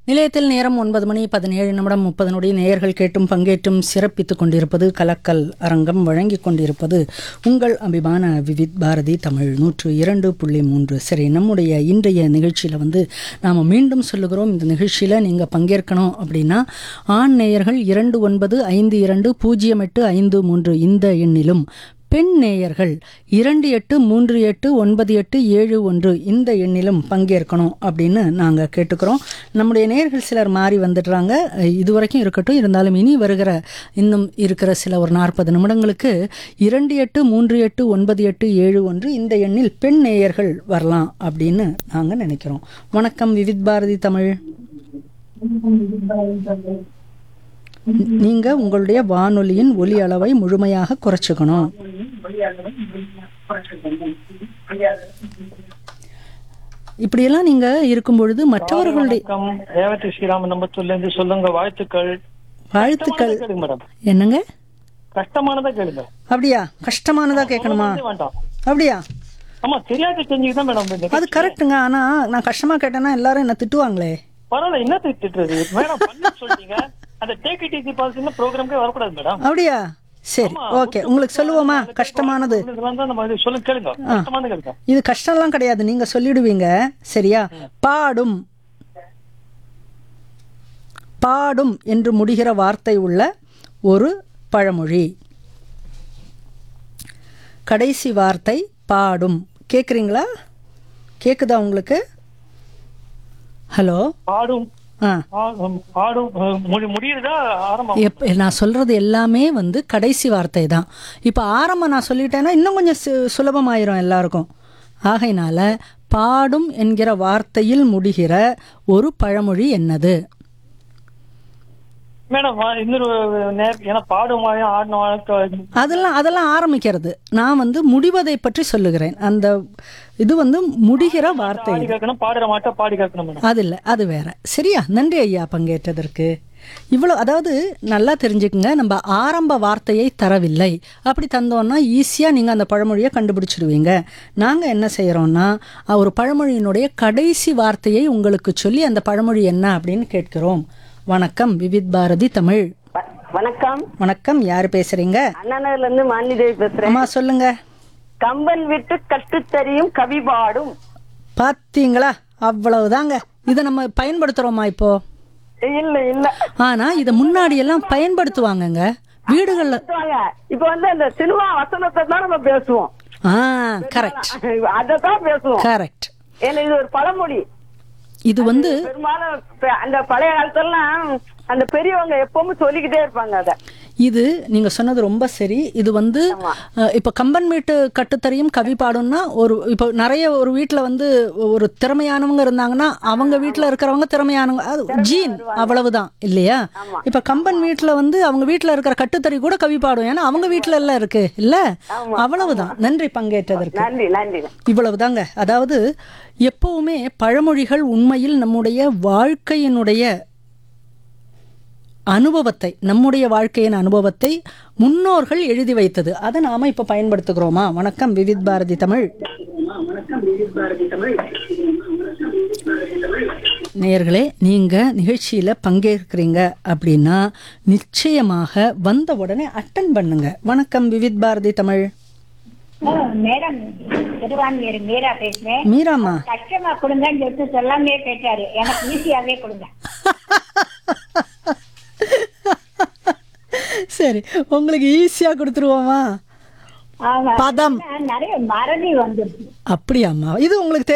நிலையத்தில் நேரம் ஒன்பது மணி பதினேழு நிமிடம் முப்பது நொடி நேயர்கள் கேட்டும் பங்கேற்றும் சிறப்பித்துக் கொண்டிருப்பது கலக்கல் அரங்கம் வழங்கிக் கொண்டிருப்பது உங்கள் அபிமான விவித் பாரதி தமிழ் நூற்று இரண்டு புள்ளி மூன்று சரி நம்முடைய இன்றைய நிகழ்ச்சியில் வந்து நாம் மீண்டும் சொல்லுகிறோம் இந்த நிகழ்ச்சியில் நீங்கள் பங்கேற்கணும் அப்படின்னா ஆண் நேயர்கள் இரண்டு ஒன்பது ஐந்து இரண்டு பூஜ்ஜியம் எட்டு ஐந்து மூன்று இந்த எண்ணிலும் பெண் நேயர்கள் இரண்டு எட்டு மூன்று எட்டு ஒன்பது எட்டு ஏழு ஒன்று இந்த எண்ணிலும் பங்கேற்கணும் அப்படின்னு நாங்கள் கேட்டுக்கிறோம் நம்முடைய நேயர்கள் சிலர் மாறி வந்துடுறாங்க அஹ் இது வரைக்கும் இருக்கட்டும் இருந்தாலும் இனி வருகிற இன்னும் இருக்கிற சில ஒரு நாற்பது நிமிடங்களுக்கு இரண்டு எட்டு மூன்று எட்டு ஒன்பது எட்டு ஏழு ஒன்று இந்த எண்ணில் பெண் நேயர்கள் வரலாம் அப்படின்னு நாங்கள் நினைக்கிறோம் வணக்கம் விவித் பாரதி தமிழ் நீங்க உங்களுடைய வானொலியின் ஒலி அளவை முழுமையாக குறைச்சுக்கணும் இப்படியெல்லாம் நீங்க இருக்கும் பொழுது மற்றவர்களுடைய வணக்கம் ரேவதி ஸ்ரீராமன் நம்பத்தூர்ல இருந்து சொல்லுங்க வாழ்த்துக்கள் வாழ்த்துக்கள் கஷ்டமானதா கேளுங்க மேடம் என்னங்க கஷ்டமானதா கேளுங்க அப்படியா கஷ்டமானதா கேட்கணுமா சொல்லவே வேண்டாம் அப்படியா ஆமா தெரியாத தெரிஞ்சுதான் மேடம் இந்த அது கரெக்ட்டுங்க ஆனா நான் கஷ்டமா கேட்டேன்னா எல்லாரும் என்ன திட்டுவாங்களே பரவாயில்ல என்ன திட்டுறது மேடம் பண்ண சொல்லிட்டீங்க அந்த டேக் இட் ஈஸி பாலிசி ப்ரோக்ராம்க்கே வரக்கூடாது மேடம் அப்படியா சரி ஓகே உங்களுக்கு சொல்லுவோமா கஷ்டமானது இதெல்லாம் தான் நம்ம இது சொல்லுங்க கேளுங்க கஷ்டமானது கேளுங்க இது கஷ்டம்லாம் கிடையாது நீங்க சொல்லிடுவீங்க சரியா பாடும் பாடும் என்று முடிகிற வார்த்தை உள்ள ஒரு பழமொழி கடைசி வார்த்தை பாடும் கேக்குறீங்களா கேக்குதா உங்களுக்கு ஹலோ பாடும் ஆ பாடும் பாடும் அஹ், முடி- முடியுறதா ஆரம்பம் எப் நான் சொல்றது எல்லாமே வந்து கடைசி வார்த்தை தான் இப்போ ஆரம்பம் நான் சொல்லிட்டேன்னா இன்னும் கொஞ்சம் சு- சுலபமாயிரும் எல்லாருக்கும் ஆகையினால பாடும் என்கிற வார்த்தையில் முடிகிற ஒரு பழமொழி என்னது மேடம் வா- இன்னொரு நேர் ஏன்னா பாடும் வாயம் ஆடின வாயம் அதெல்லாம் அதெல்லாம் ஆரம்பிக்கிறது நான் வந்து முடிவதை பற்றி சொல்லுகிறேன் அந்த இது வந்து முடிகிற வார்த்தை பாடி கேட்கணும் பாடுற மாட்டோம் பாடி கேட்கணும் மேடம் அது இல்லை அது வேற சரியா நன்றி ஐயா பங்கேற்றதற்கு இவ்வளோ அதாவது நல்லா தெரிஞ்சுக்குங்க நம்ம ஆரம்ப வார்த்தையை தரவில்லை அப்படி தந்தோம்னா ஈஸியாக நீங்கள் அந்த பழமொழியை கண்டுபிடிச்சிடுவீங்க நாங்கள் என்ன செய்கிறோம்னா ஒரு பழமொழியினுடைய கடைசி வார்த்தையை உங்களுக்கு சொல்லி அந்த பழமொழி என்ன அப்படின்னு கேட்கிறோம் வணக்கம் விவித் பாரதி தமிழ் வ- வணக்கம் வணக்கம் யார் பேசுறீங்க அண்ணாநகர்ல இருந்து மாலிதேவி பேசுறேன் அம்மா சொல்லுங்க கம்பன் விட்டு கட்டுத்தறியும் கவி பாடும் பார்த்தீங்களா அவ்வளவுதாங்க இதை நம்ம பயன்படுத்துகிறோமா இப்போ இல்ல இல்ல ஆனா இதை முன்னாடி எல்லாம் பயன்படுத்துவாங்கங்க வீடுகள்ல சொல்லுவாங்க. இப்ப வந்து அந்த சினிமா வசனத்தை தான் நம்ம பேசுவோம் ஆ கரெக்ட் அததான் பேசுவோம் கரெக்ட் ஏன்னா இது ஒரு பழமொழி இது வந்து பெரும்பாலும் இப்ப அந்த பழைய காலத்துலாம் அந்த பெரியவங்க எப்பவுமே சொல்லிக்கிட்டே இருப்பாங்க அத இது நீங்க சொன்னது ரொம்ப சரி இது வந்து அஹ், இப்ப கம்பன் வீட்டு கட்டுத்தறியும் கவி பாடும்னா ஒரு இப்போ நிறைய ஒரு வீட்ல வந்து ஒரு திறமையானவங்க இருந்தாங்கன்னா அவங்க வீட்ல இருக்கிறவங்க திறமையானவங்க அது ஜீன் அவ்வளவுதான் இல்லையா இப்ப கம்பன் வீட்ல வந்து அவங்க வீட்ல இருக்கிற கட்டுத்தறி கூட கவி பாடும் ஏன்னா அவங்க வீட்ல எல்லாம் இருக்கு இல்ல அவ்வளவுதான் நன்றி பங்கேற்றதற்கு நன்றி நன்றி இவ்வளவுதாங்க அதாவது எப்பவுமே பழமொழிகள் உண்மையில் நம்முடைய வாழ்க்கையினுடைய அனுபவத்தை நம்முடைய வாழ்க்கையின் அனுபவத்தை முன்னோர்கள் எழுதி வைத்தது அதை நாம இப்ப பயன்படுத்துகிறோமா வணக்கம் விவித் பாரதி தமிழ் நேயர்களே நீங்க நிகழ்ச்சியில பங்கேற்கிறீங்க அப்படின்னா நிச்சயமாக வந்த உடனே அட்டன் பண்ணுங்க வணக்கம் விவித் பாரதி தமிழ் மேடம் திருவான்மையூர் மீரா பேசுறேன் மீராமா கஷ்டமா கொடுங்கன்னு சொல்லிட்டு சொல்லாமே கேட்டாரு எனக்கு ஈஸியாவே கொடுங்க சரி உங்களுக்கு ஈஸியா கொடுத்துருவோமா ஆமா பதம் நிறைய மறதி வந்துருச்சு அப்படியாம்மா இது உங்களுக்கு